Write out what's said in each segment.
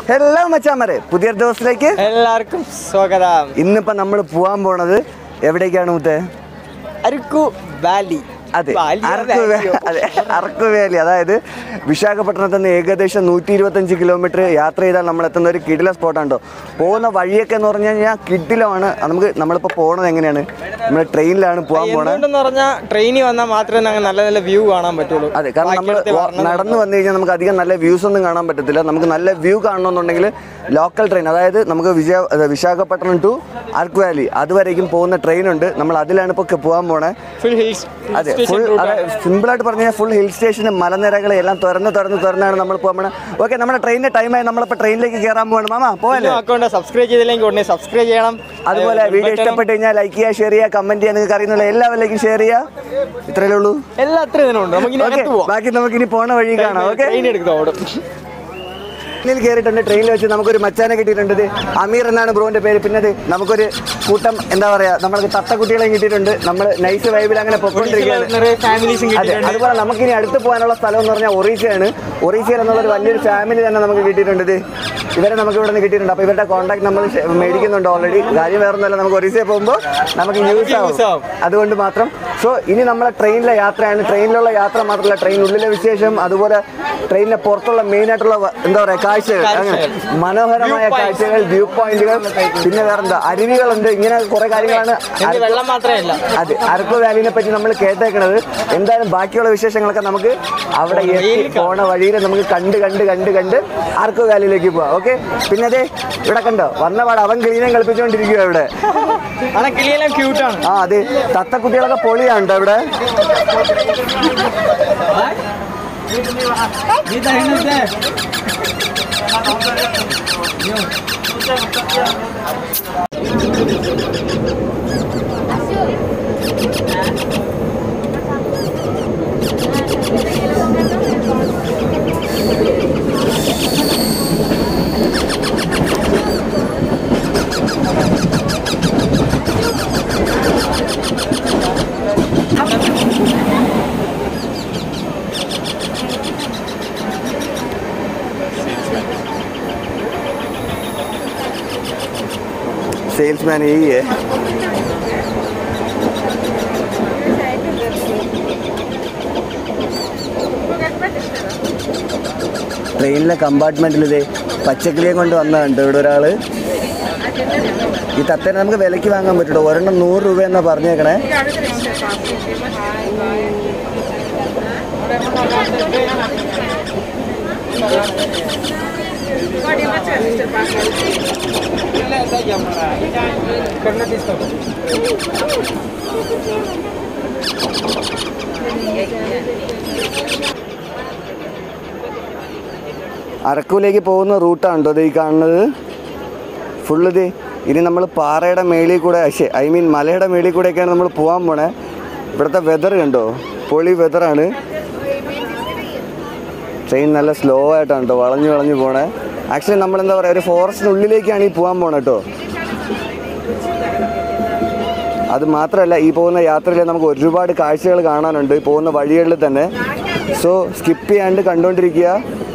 Hello മച്ചാമരെ പുതിയ ദിവസത്തിലേക്ക് എല്ലാവർക്കും സ്വാഗതം ഇന്നിപ്പോ നമ്മൾ പോവാൻ പോണത് എവിടേക്കാണ് മുത്തേ അരുക്കു വാലി അതെ വാലിയോ, അరకు വാലിയോ? അതെ അరకు വേലി അതായത് വിശാഖപട്ടണത്ത് നിന്ന് ഏകദേശം നൂറ്റി ഇരുപത്തഞ്ച് കിലോമീറ്റർ യാത്ര ചെയ്താൽ നമ്മൾ എത്തുന്ന ഒരു കിടില സ്പോട്ടാണ് കേട്ടോ പോകുന്ന വഴിയൊക്കെ എന്ന് പറഞ്ഞു കഴിഞ്ഞാൽ കിടിലമാണ് അത് നമുക്ക് നമ്മളിപ്പോൾ പോണത് എങ്ങനെയാണ് നമ്മൾ ട്രെയിനിലാണ് പോകാൻ പോണത് എന്തുകൊണ്ടെന്ന് പറഞ്ഞാൽ ട്രെയിനിൽ വന്നാൽ മാത്രമേ നമുക്ക് നല്ല നല്ല വ്യൂ കാണാൻ പറ്റുള്ളൂ അതെ കാരണം നമ്മൾ ബാക്കിയിടത്തെ വർണ്ണം നടന്നു വന്നു കഴിഞ്ഞാൽ നമുക്ക് അധികം നല്ല വ്യൂസ് ഒന്നും കാണാൻ പറ്റത്തില്ല നമുക്ക് നല്ല വ്യൂ കാണണമെന്നുണ്ടെങ്കിൽ ലോക്കൽ ട്രെയിൻ അതായത് നമുക്ക് വിജയ അതെ, വിശാഖപട്ടണം ടു ആർക്ക് വാലി അതുവരേക്കും പോകുന്ന ട്രെയിൻ ഉണ്ട് നമ്മൾ അതിലാണ് ഇപ്പോൾ പോകാൻ പോണേ ഫുൾ ഹിൽസ് അതെ ഫുൾ സിമ്പിൾ ആയിട്ട് പറഞ്ഞാൽ ഫുൾ ഹിൽ സ്റ്റേഷനും മലനിരകളെ എല്ലാം തുറന്ന് തുറന്ന് തുറന്നാണ് നമ്മൾ പോകാൻ പോണത് ഓക്കെ നമ്മുടെ ട്രെയിനിന്റെ ടൈമായി നമ്മളിപ്പോൾ ട്രെയിനിലേക്ക് കയറാൻ പോകണം മാമാ പോവല്ലേ അക്കൗണ്ട് സബ്സ്ക്രൈബ് ചെയ്തില്ലെങ്കിൽ ഉടനെ സബ്സ്ക്രൈബ് ചെയ്യണം അതുപോലെ ഏ, വീഡിയോ button ഉം ഇഷ്ടപ്പെട്ട് കഴിഞ്ഞാൽ ലൈക്ക് ചെയ്യുക ഷെയർ ചെയ്യുക കമന്റ് ചെയ്യുക നിങ്ങൾക്ക് അറിയുന്നില്ല എല്ലാവരിലേക്കും ഷെയർ ചെയ്യുക ഇത്രയല്ലേ ഉള്ളൂ എല്ലാം അത്ര ഇതിനുണ്ട് നമുക്ക് ഇനി ഓക്കെ അകത്ത് പോവാം ബാക്കി നമുക്ക് ഇനി പോണ വഴി കാണാം ഓക്കെ ട്രെയിൻ എടുക്കുക ഓടും ട്രെയിനിൽ കയറിയിട്ടുണ്ട് ട്രെയിനിൽ വെച്ച് നമുക്കൊരു മച്ചാനെ കിട്ടിയിട്ടുണ്ട് ഇത് അമീർ എന്നാണ് ബ്രോന്റെ പേര് പിന്നെ ഇത് നമുക്കൊരു കൂട്ടം എന്താ പറയാ നമ്മൾക്ക് തത്തക്കുട്ടികളെയും കിട്ടിയിട്ടുണ്ട് നമ്മൾ നൈസ് വൈബിൽ അങ്ങനെ പൊക്കോണ്ടിരിക്കുകയാണ് ഫാമിലീസും അതെ അതുപോലെ നമുക്ക് ഇനി അടുത്ത് പോകാനുള്ള സ്ഥലം എന്ന് പറഞ്ഞാൽ ഒറീസയാണ് ഒറീസയിൽ എന്നുള്ള ഒരു വലിയൊരു ഫാമിലി തന്നെ നമുക്ക് കിട്ടിയിട്ടുണ്ട് ഇത് ഇവരെ നമുക്ക് ഇവിടെ നിന്ന് കിട്ടിയിട്ടുണ്ട് അപ്പോൾ ഇവരുടെ കോൺടാക്ട് നമ്മൾ ഷെ- മേടിക്കുന്നുണ്ട് ഓൾറെഡി കാര്യം വേറെ ഒന്നുമല്ല നമുക്ക് ഒറീസയിൽ പോകുമ്പോൾ നമുക്ക് യൂസ് use ആവും ആവും. അതുകൊണ്ട് മാത്രം സോ ഇനി നമ്മളെ ട്രെയിനിലെ യാത്രയാണ് ട്രെയിനിലുള്ള യാത്ര മാത്രമല്ല ട്രെയിനുള്ളിലെ വിശേഷം അതുപോലെ ട്രെയിനിന്റെ പുറത്തുള്ള മെയിൻ ആയിട്ടുള്ള വ- എന്താ പറയാ കാഴ്ചകൾ അങ്ങനെ മനോഹരമായ View points. കാഴ്ചകൾ വ്യൂ പോയിന്റുകൾ പിന്നെ വേറെന്താ അരുവികളുണ്ട് ഇങ്ങനെ കുറെ കാര്യങ്ങളാണ് എന്ത് അరకు- വെള്ളം മാത്രമല്ല അതെ അరకు വാലിനെ പറ്റി നമ്മൾ കേട്ടേക്കണത് എന്തായാലും ബാക്കിയുള്ള വിശേഷങ്ങളൊക്കെ നമുക്ക് അവിടെ എത്തി പോണ വഴിയിൽ നമുക്ക് കണ്ട് കണ്ട് കണ്ട് കണ്ട് അరకు വാലിയിലേക്ക് പോവാം ഓക്കെ പിന്നെ അതെ ഇവിടെ കണ്ടോ വന്ന പാട് അവൻ ക്ലീനം കളിപ്പിച്ചുകൊണ്ടിരിക്കുക ഇവിടെ ആണെ കിളിയെല്ലാം ക്യൂട്ടാണ് ആ അതെ തത്തക്കുട്ടികളൊക്കെ പൊളിയാണ് കേട്ടോ ഇവിടെ സെയിൽസ്മാൻ ഈ ട്രെയിനിലെ കമ്പാർട്ട്മെന്റിൽ ഇത് പച്ചക്കിളിയെ കൊണ്ട് വന്നതുണ്ട് ഇവിടെ ഒരാള് ഈ തത്തേനെ നമുക്ക് വിലയ്ക്ക് വാങ്ങാൻ പറ്റുള്ളൂ ഒരെണ്ണം നൂറ് രൂപ എന്നാ പറഞ്ഞേക്കണേ അരക്കൂലേക്ക് പോകുന്ന റൂട്ടാണ് കേട്ടോ ഇത് ഈ കാണുന്നത് ഫുള്ള് ഇത് ഇനി നമ്മൾ പാറയുടെ മേളിൽ കൂടെ ശേ ഐ മീൻ മലയുടെ മേളിൽ കൂടെയൊക്കെയാണ് നമ്മൾ പോകാൻ പോണേ ഇവിടുത്തെ വെതർ കണ്ടോ പൊളി വെതറാണ് ട്രെയിൻ നല്ല സ്ലോ ആയിട്ടാണ് കേട്ടോ വളഞ്ഞു വളഞ്ഞു പോണേ ആക്ച്വലി നമ്മൾ എന്താ പറയുക ഒരു ഫോറസ്റ്റിനുള്ളിലേക്കാണ് ഈ പോകാൻ പോണേ കേട്ടോ അത് മാത്രമല്ല ഈ പോകുന്ന യാത്രയിൽ നമുക്ക് ഒരുപാട് കാഴ്ചകൾ കാണാനുണ്ട് ഈ പോകുന്ന വഴികളിൽ തന്നെ സോ സ്കിപ്പ് ചെയ്യാണ്ട് കണ്ടുകൊണ്ടിരിക്കുക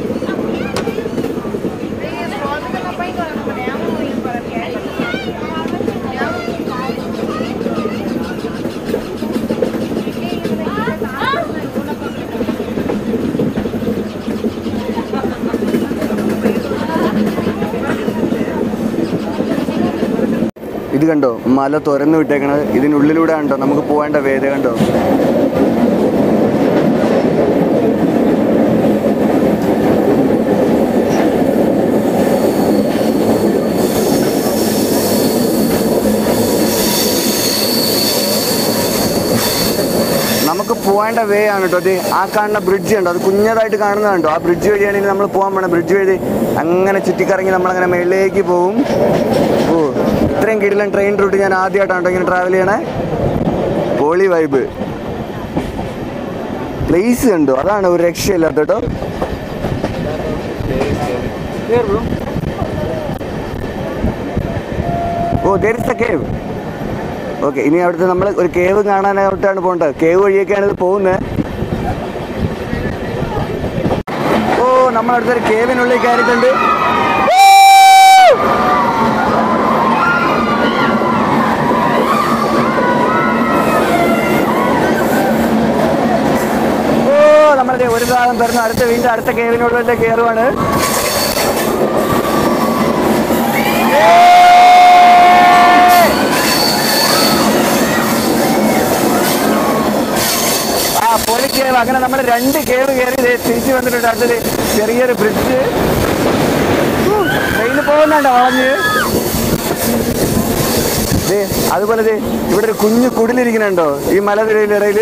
ഇത് കണ്ടോ മല തുറന്നു വിട്ടേക്കണത് ഇതിനുള്ളിലൂടെ കണ്ടോ നമുക്ക് പോകേണ്ട വേദ കണ്ടോ നമുക്ക് പോകേണ്ട വേ ആണ് കേട്ടോ അത് ആ കാണുന്ന ബ്രിഡ്ജ് ഉണ്ടോ അത് കുഞ്ഞതായിട്ട് കാണുന്നതുണ്ടോ ആ ബ്രിഡ്ജ് വഴിയാണ് ഇനി നമ്മൾ പോകാൻ പോണത് ബ്രിഡ്ജ് വഴി അങ്ങനെ ചുറ്റിക്കറങ്ങി നമ്മളങ്ങനെ മേളിലേക്ക് പോകും ഓ ഇത്രയും കിടിലൻ ട്രെയിൻ റൂട്ട് ഞാൻ ആദ്യമായിട്ടാണ് കേട്ടോ ഇങ്ങനെ ട്രാവൽ ചെയ്യണേ പോളി വൈബ് പ്ലേസ് കണ്ടോ അതാണ് ഒരു രക്ഷയില്ലാത്ത കേട്ടോ oh there is a cave okay ഇനി അവിടുത്തെ നമ്മൾ ഒരു കേവ് കാണാനായിട്ടാണ് പോകേണ്ടത് കേവ് വഴിയൊക്കെയാണ് ഇത് പോകുന്നത് ഓ നമ്മൾ അടുത്തൊരു കേവിനുള്ളിൽ കയറിയിട്ടുണ്ട് ഒരു ഭാഗം തുറന്നു അടുത്ത വീണ്ടും അടുത്ത കേവിനുള്ളിലേക്ക് കയറുവാണ് ആ പൊളി കേവ് അങ്ങനെ നമ്മൾ രണ്ട് കേവ് കയറി ദേ തിരിച്ചു വന്നിട്ടുണ്ട് അടുത്തത് ചെറിയൊരു ബ്രിഡ്ജ് ട്രെയിൻ പോകുന്നുണ്ടോ വളഞ്ഞ് ദേ അതുപോലെ ദേ ഇവിടെ ഒരു കുഞ്ഞു കുടിലിരിക്കുന്നുണ്ടോ ഈ മലനിരയുടെ ഇടയിൽ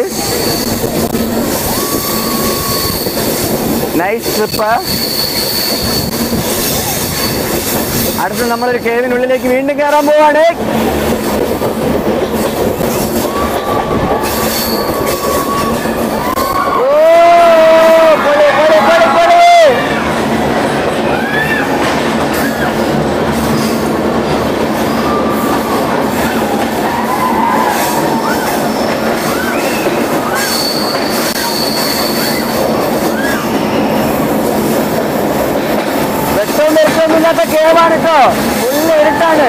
നൈസ് ട്രിപ്പ് അടുത്ത് നമ്മളൊരു കേവിനുള്ളിലേക്ക് വീണ്ടും കയറാൻ പോവാണ് ഓ പൊളി പൊളി പൊളി പൊളി വെട്ടവും വെളിച്ചവും ഇല്ലാത്ത കേവാണ് കേട്ടോ ഫുള്ള് ഇരുട്ടാണ്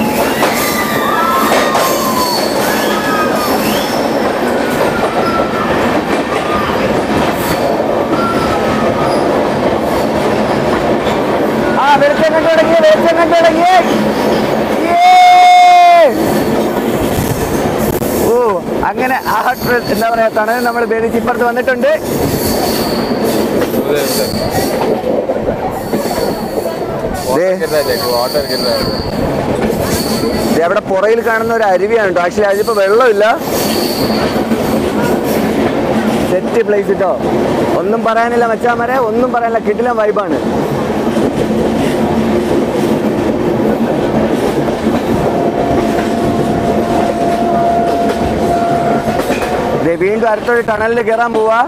ആ വെളിച്ചം കണ്ടു തുടങ്ങി വെളിച്ചം കണ്ടു തുടങ്ങി Yay! ഓ അങ്ങനെ ആ ട്ര- എന്താ പറയാ തണൽ നമ്മൾ ബേദിച്ചിപ്പുറത്ത് വന്നിട്ടുണ്ട് ദേ. വാട്ടർ ദേ അവിടെ പുറയിൽ കാണുന്ന ഒരു അരുവിയാണ് കേട്ടോ ആക്ച്വലി അതിപ്പോ വെള്ളമില്ല സെറ്റ് പ്ലേസ് കേട്ടോ ഒന്നും പറയാനില്ല മച്ചാമരെ ഒന്നും പറയാനില്ല കിടിലം വൈബാണ് ദേ വീണ്ടും അടുത്തൊരു ടണലിൽ കയറാൻ പോവാ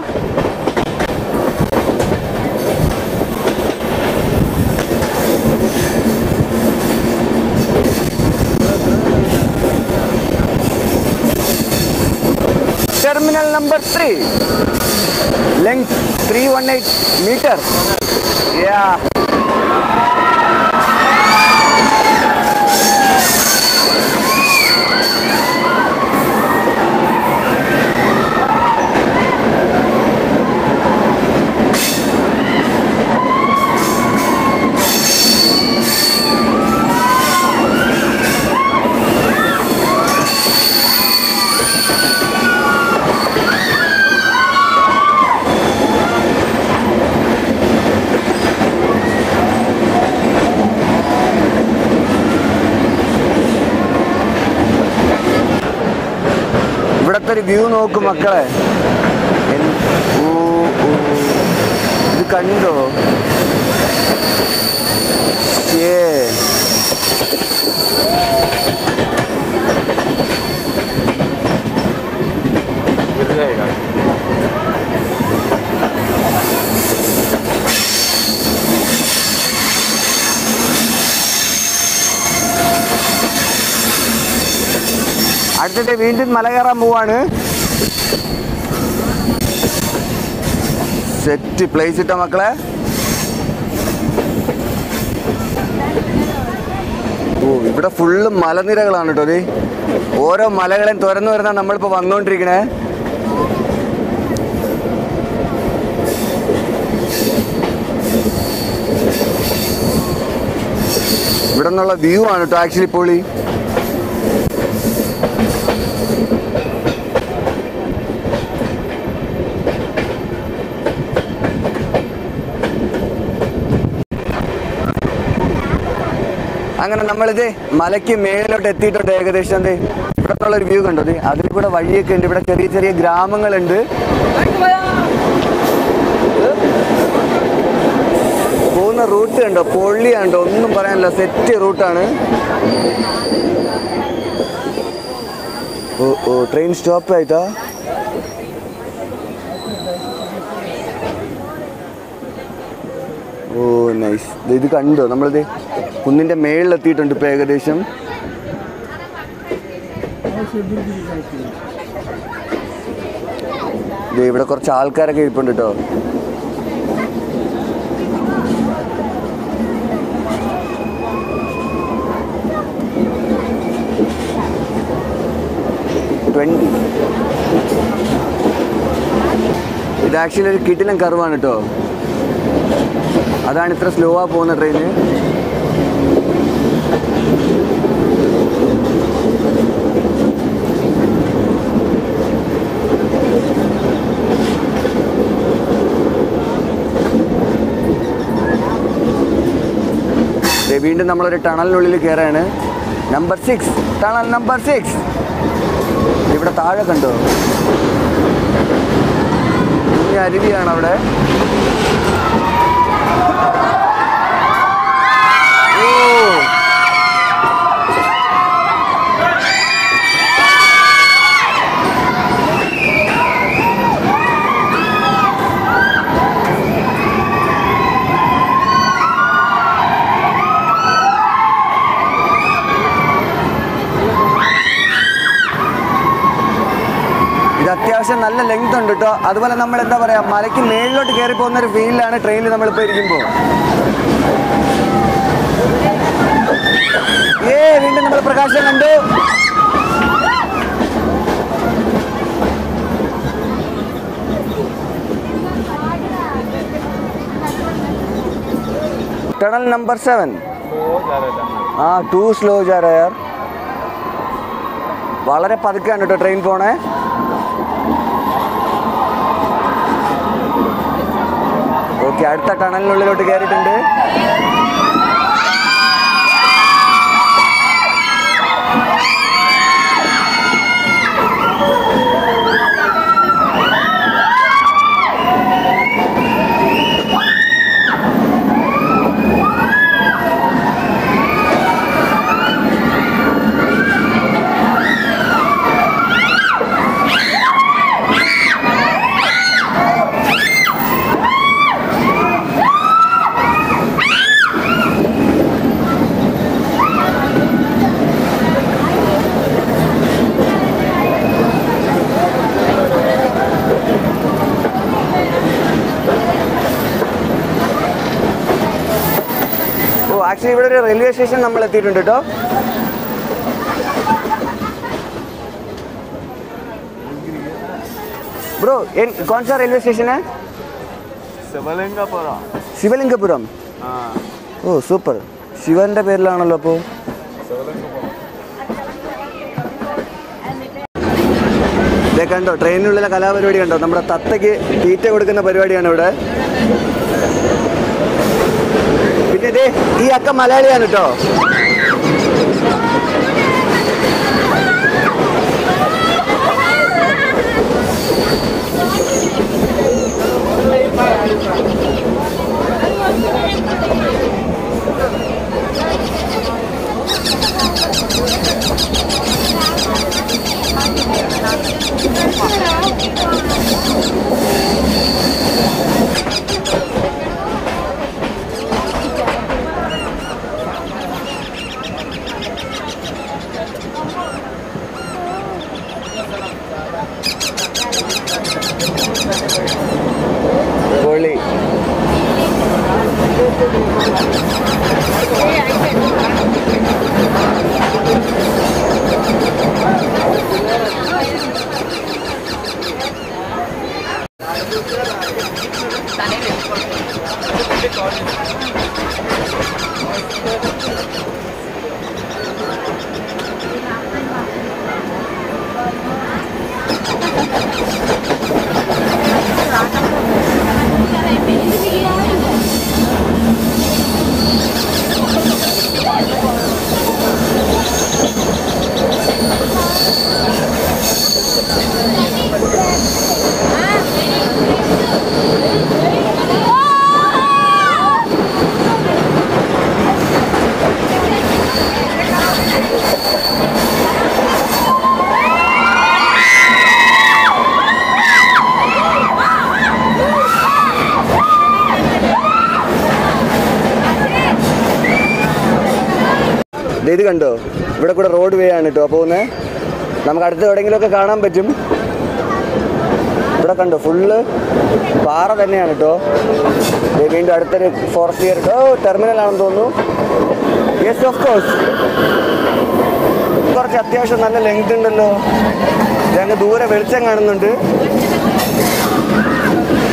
terminal number 3 length 318 meter yeah ഇവിടത്തെ ഒരു വ്യൂ നോക്കും മക്കളെ എൻ- ഓ, ഓ. ഇത് കണ്ടോ ഏ അടുത്തിട്ട് വീണ്ടും മല കയറാൻ പോവാണ് സെറ്റ് പ്ലേസ് ഇട്ടോ മക്കളെ ഓ ഇവിടെ ഫുള്ള് മലനിരകളാണ് കേട്ടോ ഇത് ഓരോ മലകളെയും തുറന്നു വരുന്ന നമ്മളിപ്പോ വന്നുകൊണ്ടിരിക്കണേ ഇവിടെ നിന്നുള്ള വ്യൂ ആണ് കേട്ടോ ആക്ച്വലി പൊളി അങ്ങനെ നമ്മളിത് മലയ്ക്ക് മേളിലോട്ട് എത്തിയിട്ടുണ്ട് ഏകദേശം എന്ത് ഇവിടെ നിന്നുള്ള ഒരു വ്യൂ കണ്ടോ ഇത് അതിൽ കൂടെ വഴിയൊക്കെ ഉണ്ട് ഇവിടെ ചെറിയ ചെറിയ ഗ്രാമങ്ങളുണ്ട് പോകുന്ന റൂട്ട് കണ്ടോ പൊള്ളിയാണ്ടോ ഒന്നും പറയാനില്ല സെറ്റ് റൂട്ടാണ് ഓ ഓ ട്രെയിൻ സ്റ്റോപ്പ് ആയിട്ടാ ഓ നൈസ് ഇത് കണ്ടോ നമ്മളിത് കുന്നിന്റെ മേളിലെത്തിയിട്ടുണ്ട് ഇപ്പൊ ഏകദേശം ദേ ഇവിടെ കുറച്ച് ആൾക്കാരൊക്കെ ഇരിപ്പുണ്ട് കേട്ടോ ട്വന്റി ഇത് ആക്ച്വലി ഒരു കിട്ടിലും കർവാണ് കേട്ടോ അതാണ് ഇത്ര സ്ലോ ആ പോകുന്ന ട്രെയിന് ദേ വീണ്ടും നമ്മളൊരു ടണലിനുള്ളിൽ കയറാണ് number six tunnel number six ഇവിടെ താഴെ കണ്ടോ ഈ അരുവിയാണ് അവിടെ ഓ ഇത് അത്യാവശ്യം നല്ല ലെങ്ത് ഉണ്ട് കേട്ടോ അതുപോലെ നമ്മൾ എന്താ പറയാ മലയ്ക്ക് മേളിലോട്ട് കയറി പോകുന്ന ഒരു ഫീലിലാണ് ട്രെയിനിൽ നമ്മളിപ്പോൾ ഇരിക്കുമ്പോൾ ഏ വീണ്ടും നമ്മൾ പ്രകാശം കണ്ടു टनल नंबर सेवन हाँ टू സ്ലോ जा रहा है यार വളരെ പതുക്കെയാണ് കേട്ടോ ട്രെയിൻ പോണേ ഓക്കെ അടുത്ത ടണലിനുള്ളിലോട്ട് കയറിയിട്ടുണ്ട് ഓ ആക്ച്വലി ഇവിടെ ഒരു റെയിൽവേ സ്റ്റേഷൻ നമ്മൾ എത്തിയിട്ടുണ്ട് കേട്ടോ ബ്രോ कौन सा रेलवे स्टेशन है ശിവലിംഗപുരം ശിവലിംഗപുരം ആ ഓ സൂപ്പർ ശിവന്റെ പേരിലാണല്ലോ അപ്പോൾ ഇതേ കണ്ടോ ട്രെയിനിനുള്ളിലെ കലാപരിപാടി കണ്ടോ നമ്മുടെ തത്തയ്ക്ക് തീറ്റ കൊടുക്കുന്ന പരിപാടിയാണ് ഇവിടെ പിന്നെ ഇതേ ഈ അക്ക മലയാളിയാണ് കേട്ടോ പൊളി ദേ ഇത് കണ്ടോ ഇവിടെ കൂടെ റോഡ് വേ ആണ് കേട്ടോ പോകുന്നത് നമുക്ക് അടുത്ത് എവിടെയെങ്കിലുമൊക്കെ കാണാൻ പറ്റും ഇവിടെ കണ്ടോ ഫുള്ള് പാറ തന്നെയാണ് കേട്ടോ ദേ വീണ്ടും അടുത്തൊരു ഫോറസ്റ്റ് ഇയർ ഓ ടെർമിനൽ ആണെന്ന് തോന്നുന്നു യെസ് ഓഫ് കോഴ്സ് കുറച്ച് അത്യാവശ്യം നല്ല ലെങ്ത് ഉണ്ടല്ലോ ഞങ്ങൾ ദൂരെ വെളിച്ചം കാണുന്നുണ്ട്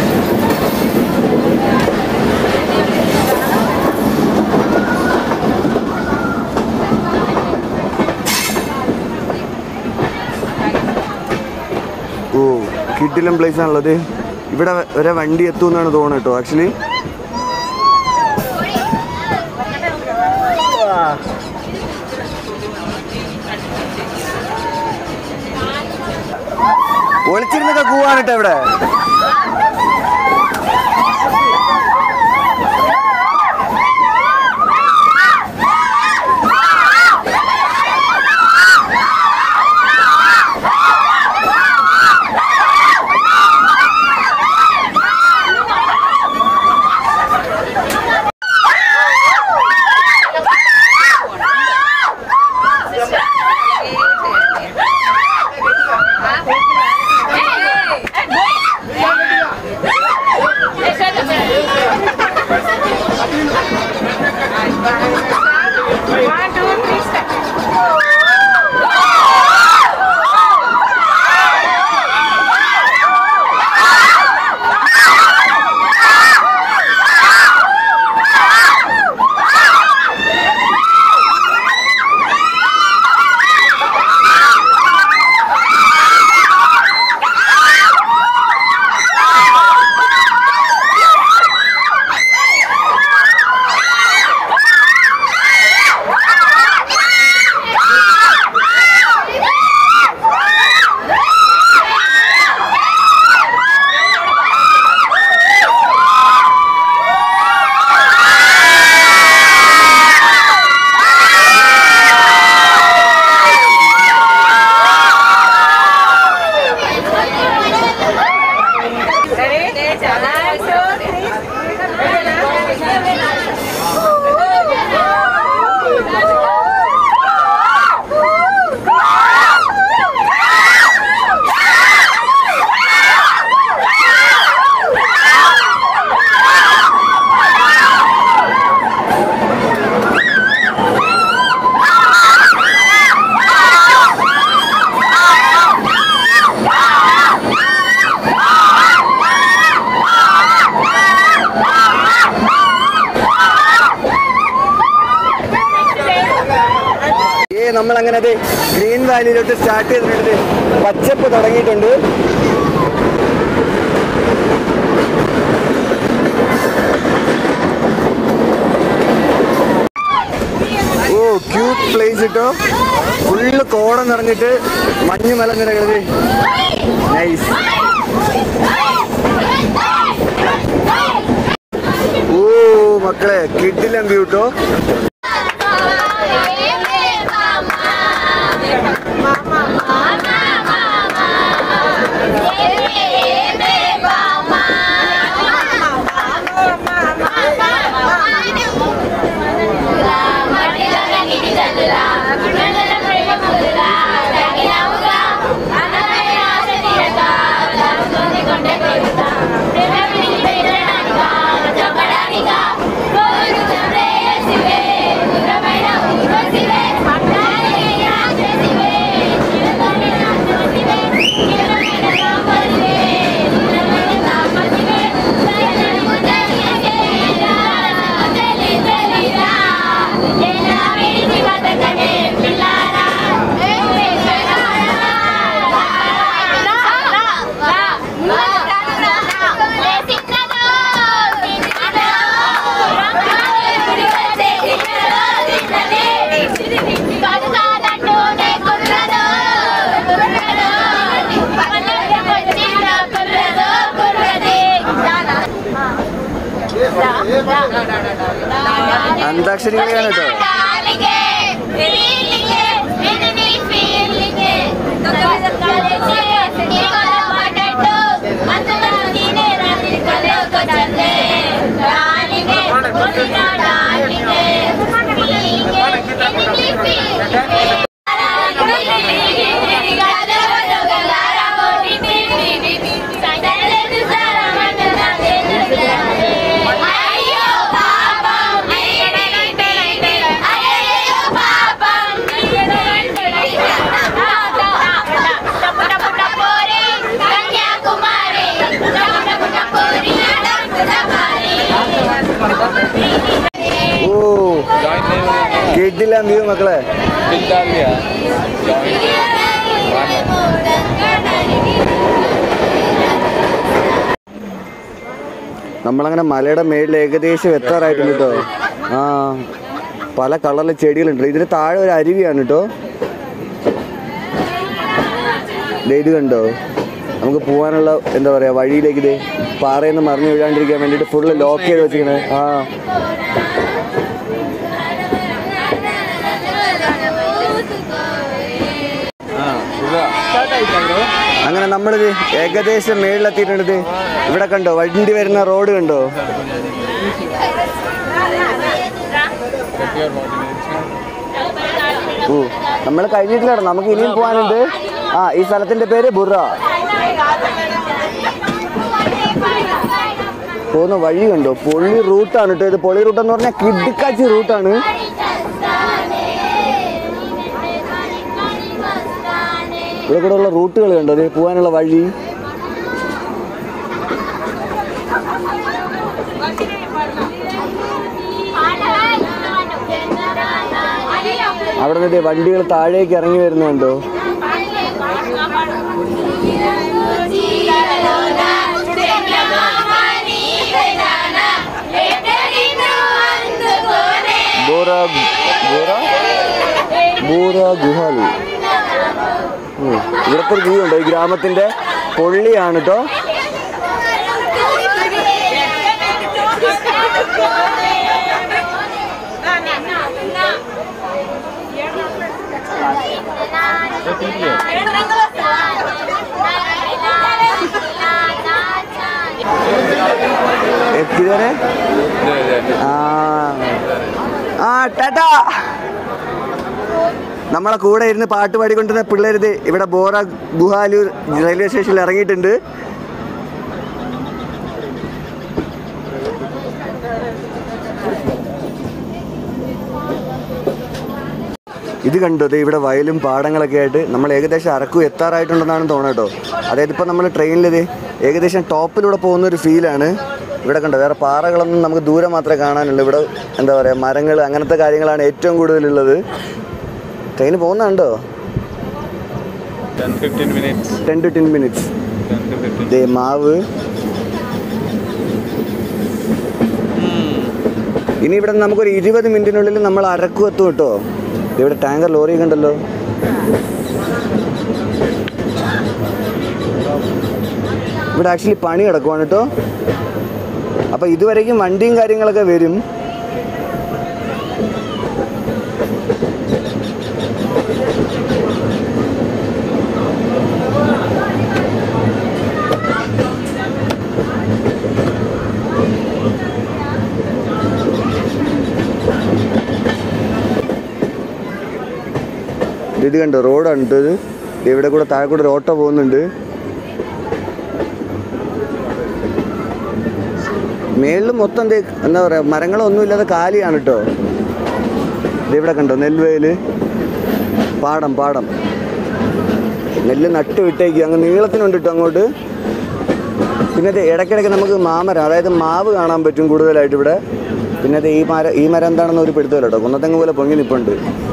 കിട്ടിലും പ്ലേസ് ആണുള്ളത് ഇവിടെ വരെ വണ്ടി എത്തുമെന്നാണ് തോന്നുന്നത് കേട്ടോ ആക്ച്വലി ഒളിച്ചിരുന്നൊക്കെ കൂവാണ് കേട്ടോ ഇവിടെ ഏ നമ്മൾ അങ്ങനെ അത് ഗ്രീൻ വാലിയിലോട്ട് സ്റ്റാർട്ട് ചെയ്തിട്ടുണ്ട് പച്ചപ്പ് തുടങ്ങിയിട്ടുണ്ട് ഓ ക്യൂട്ട് പ്ലേസ് ഇട്ടോ ഫുള്ള് കോടം നിറഞ്ഞിട്ട് മഞ്ഞ് മല നിറയത് നൈസ് ഓ മക്കളെ കിഡിലം വ്യൂ ട്ടോ അന്താക്ഷരി കളിയാണ് കേട്ടോ അയ്യോ പാപം അയ്യോ പാപം കന്യാകുമാരി ഓ കിഡിലം വ്യൂ മക്കളെ നമ്മളങ്ങനെ മലയുടെ മേളിൽ ഏകദേശം എത്താറായിട്ടുണ്ട് കേട്ടോ ആ പല കളറിലെ ചെടികളുണ്ട് ഇതിന് താഴെ ഒരു അരുവിയാണ് കേട്ടോ ദേ ഇത് കണ്ടോ നമുക്ക് പോകാനുള്ള എന്താ പറയാ വഴിയിലേക്ക് ഇത് പാറയെന്ന് മറിഞ്ഞു വീഴാണ്ടിരിക്കാൻ വേണ്ടിയിട്ട് ഫുള്ള് ലോക്ക് ചെയ്ത് വെച്ചിരിക്കണേ ആ അങ്ങനെ നമ്മളിത് ഏകദേശം മേളിലെത്തിയിട്ടുണ്ട് ഇവിടെ കണ്ടോ വണ്ടി വരുന്ന റോഡ് കണ്ടോ ഓ നമ്മൾ കഴിഞ്ഞിട്ടില്ല നമുക്ക് ഇനിയും പോകാനുണ്ട് ആ ഈ സ്ഥലത്തിന്റെ പേര് ബുറ പോകുന്ന വഴി കണ്ടോ പൊള്ളി റൂട്ടാണ് കേട്ടോ ഇത് പൊള്ളി റൂട്ട് എന്ന് പറഞ്ഞാൽ കിഡിക്കാച്ചി റൂട്ടാണ് ഇവിടെ കൂടെ ഉള്ള റൂട്ടുകൾ കണ്ടോ ഇത് പോകാനുള്ള വഴി അവിടെ നിന്ന് വണ്ടികൾ താഴേക്ക് ഇറങ്ങി വരുന്നുണ്ടോ ബോറ ബോറ ബോറ ഗുഹാലു ഉം. ഇവിടുത്തെ ഒരു വ്യൂ ഉണ്ടോ ഈ ഗ്രാമത്തിന്റെ പൊള്ളിയാണ് കേട്ടോ എത്തിയതേ ആ ആ ടാറ്റാ നമ്മളെ കൂടെ ഇരുന്ന് പാട്ട് പാടിക്കൊണ്ടിരുന്ന പിള്ളേരിത് ഇവിടെ ബോറ ഗുഹാലൂർ റെയിൽവേ സ്റ്റേഷനിൽ ഇറങ്ങിയിട്ടുണ്ട് ഇത് കണ്ടോ ദേ ഇവിടെ വയലും പാടങ്ങളൊക്കെ ആയിട്ട് നമ്മൾ ഏകദേശം അരക്കു എത്താറായിട്ടുണ്ടെന്നാണ് തോന്നട്ടോ അതായത് ഇപ്പം നമ്മൾ ട്രെയിനിലിത് ഏകദേശം ടോപ്പിലൂടെ പോകുന്ന ഒരു ഫീലാണ് ഇവിടെ കണ്ടോ വേറെ പാറകളൊന്നും നമുക്ക് ദൂരെ മാത്രമേ കാണാനുള്ളൂ ഇവിടെ എന്താ പറയുക മരങ്ങൾ അങ്ങനത്തെ കാര്യങ്ങളാണ് ഏറ്റവും കൂടുതലുള്ളത് ട്രെയിൻ പോകുന്നുണ്ടോ 10 15 minutes. Ten to ten minutes 10 to 15. ദേ മാവ് ഇനി ഇവിടെ നിന്ന് നമുക്കൊരു ഇരുപത് മിനിറ്റിനുള്ളിൽ നമ്മൾ അരക്കു എത്തും കേട്ടോ ദേ ഇവിടെ ടാങ്കർ ലോറി കണ്ടല്ലോ ഇവിടെ ആക്ച്വലി പണി കിടക്കുവാണ് കേട്ടോ അപ്പോൾ ഇതുവരേക്കും വണ്ടിയും കാര്യങ്ങളൊക്കെ വരും ഇത് ഇത് കണ്ടോ റോഡാണ് കേട്ടോ ഇത് ദേ ഇവിടെ കൂടെ താഴെ കൂടെ ഒരു ഓട്ടോ പോകുന്നുണ്ട് മേളിൽ മൊത്തം ദേ എന്താ പറയുക മരങ്ങളൊന്നും ഇല്ലാതെ കാലിയാണ് കേട്ടോ ദേ ഇവിടെ കണ്ടോ നെൽവയല് പാടം പാടം നെല്ല് നട്ട് വിട്ടേക്ക് അങ്ങ് നീളത്തിനുണ്ട് കേട്ടോ അങ്ങോട്ട് പിന്നെ ദേ ഇടയ്ക്കിടയ്ക്ക് നമുക്ക് മാമരം അതായത് മാവ് കാണാൻ പറ്റും കൂടുതലായിട്ട് ഇവിടെ പിന്നെ ദേ ഈ മരം ഈ മരം എന്താണെന്ന് ഒരു പിടുത്തമില്ല കേട്ടോ കുന്നത്തെങ്ങ് പോലെ പൊങ്ങി നിൽപ്പുണ്ട്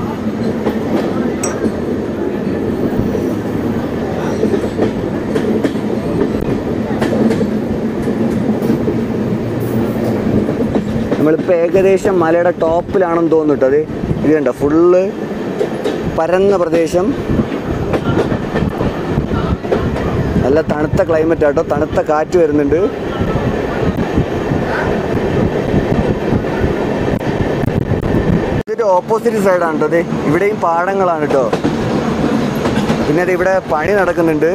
നമ്മളിപ്പോൾ ഏകദേശം മലയുടെ ടോപ്പിലാണെന്ന് തോന്നുന്നു കേട്ടോ അത് ഇത് കണ്ടോ ഫുള്ള് പരന്ന പ്രദേശം നല്ല തണുത്ത ക്ലൈമറ്റ് ആട്ടോ തണുത്ത കാറ്റ് വരുന്നുണ്ട് ഇതിന്റെ ഓപ്പോസിറ്റ് സൈഡാണ് കേട്ടോ അതെ ഇവിടെയും പാടങ്ങളാണ് കേട്ടോ പിന്നെ അത് ഇവിടെ പണി നടക്കുന്നുണ്ട്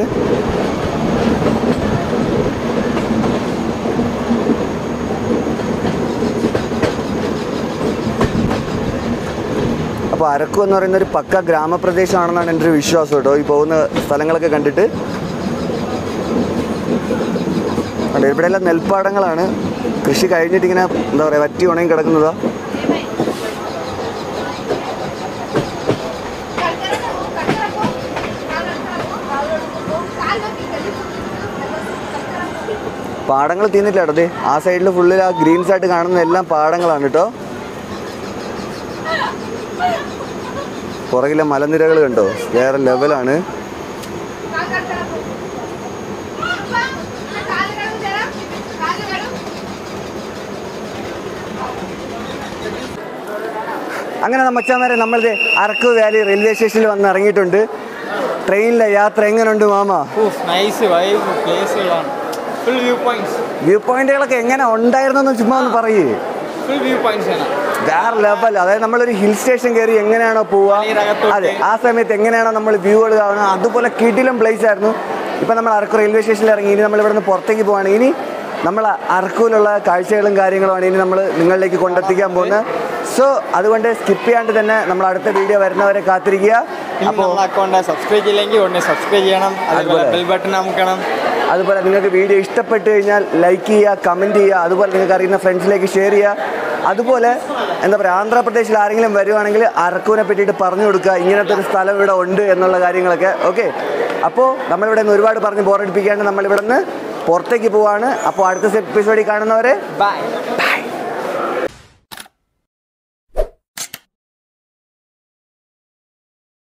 അപ്പോൾ അരക്കു എന്ന് പറയുന്ന ഒരു പക്ക ഗ്രാമപ്രദേശമാണെന്നാണ് എൻ്റെ ഒരു വിശ്വാസം കേട്ടോ ഈ പോകുന്ന സ്ഥലങ്ങളൊക്കെ കണ്ടിട്ട് അല്ല ഇവിടെ എല്ലാം നെൽപ്പാടങ്ങളാണ് കൃഷി കഴിഞ്ഞിട്ട് ഇങ്ങനെ എന്താ പറയുക വറ്റി ഉണങ്ങി കിടക്കുന്നതാ പാടങ്ങൾ തീർന്നില്ല കേട്ടോ ദേ ആ സൈഡിൽ ഫുള്ളിൽ ആ ഗ്രീൻസ് ആയിട്ട് കാണുന്ന എല്ലാം പാടങ്ങളാണ് കേട്ടോ പുറകിലെ മലനിരകൾ കണ്ടോ വേറെ ലെവലാണ് അങ്ങനെ മച്ചാമാരെ നമ്മളിത് അరకు വാലി റെയിൽവേ സ്റ്റേഷനിൽ വന്ന് ഇറങ്ങിയിട്ടുണ്ട് ട്രെയിനിലെ യാത്ര എങ്ങനെയുണ്ട് മാമ നൈസ് വൈബ് പ്ലേസുകളാണ് ഫുൾ വ്യൂ പോയിന്റ്സ് വ്യൂ പോയിന്റുകളൊക്കെ എങ്ങനെ ഉണ്ടായിരുന്നെന്ന് ചുമ്മാ ഒന്ന് പറയേ ഫുൾ വ്യൂ പോയിന്റ്സ് ആണ് വേറെ ലെവൽ അതായത് നമ്മളൊരു ഹിൽ സ്റ്റേഷൻ കയറി എങ്ങനെയാണോ പോവുക മലയിലകത്തോട്ട്. അതെ ആ സമയത്ത് എങ്ങനെയാണോ നമ്മൾ വ്യൂകൾ കാണുക അതുപോലെ കിടിലം പ്ലേസ് ആയിരുന്നു ഇപ്പം നമ്മൾ അరకు റെയിൽവേ സ്റ്റേഷനിൽ ഇറങ്ങി ഇനി നമ്മൾ ഇവിടുന്ന് പുറത്തേക്ക് പോവാണ് ഇനി നമ്മൾ അറക്കുവിലുള്ള കാഴ്ചകളും കാര്യങ്ങളുമാണ് ഇനി നമ്മൾ നിങ്ങളിലേക്ക് കൊണ്ടെത്തിക്കാൻ പോകുന്നത് സോ അതുകൊണ്ട് സ്കിപ്പ് ചെയ്യാണ്ട് തന്നെ നമ്മൾ അടുത്ത വീഡിയോ വരുന്നവരെ കാത്തിരിക്കുക ഇനി അപ്പോൾ നമ്മളെ അക്കൗണ്ട് സബ്സ്ക്രൈബ് ചെയ്യില്ലെങ്കിൽ ഉടനെ സബ്സ്ക്രൈബ് ചെയ്യണം അതുപോലെ അതുപോലെ. ബെൽ ബട്ടൺ അമുക്കണം അതുപോലെ നിങ്ങൾക്ക് വീഡിയോ ഇഷ്ടപ്പെട്ട് കഴിഞ്ഞാൽ ലൈക്ക് ചെയ്യുക കമൻറ്റ് ചെയ്യുക അതുപോലെ നിങ്ങൾക്ക് അറിയുന്ന ഫ്രണ്ട്സിലേക്ക് ഷെയർ ചെയ്യുക അതുപോലെ എന്താ പറയുക ആന്ധ്രാപ്രദേശിൽ ആരെങ്കിലും വരുവാണെങ്കിൽ അറക്കൂനെ പറ്റിയിട്ട് പറഞ്ഞു കൊടുക്കുക ഇങ്ങനത്തെ ഒരു സ്ഥലം ഇവിടെ ഉണ്ട് എന്നുള്ള കാര്യങ്ങളൊക്കെ ഓക്കെ അപ്പോൾ നമ്മളിവിടെ നിന്ന് ഒരുപാട് പറഞ്ഞ് ബോറടിപ്പിക്കാണ്ട് നമ്മളിവിടെ നിന്ന് പുറത്തേക്ക് പോവാണ് അപ്പോൾ അടുത്ത എപ്പിസോഡിൽ കാണുന്നവരെ ബൈ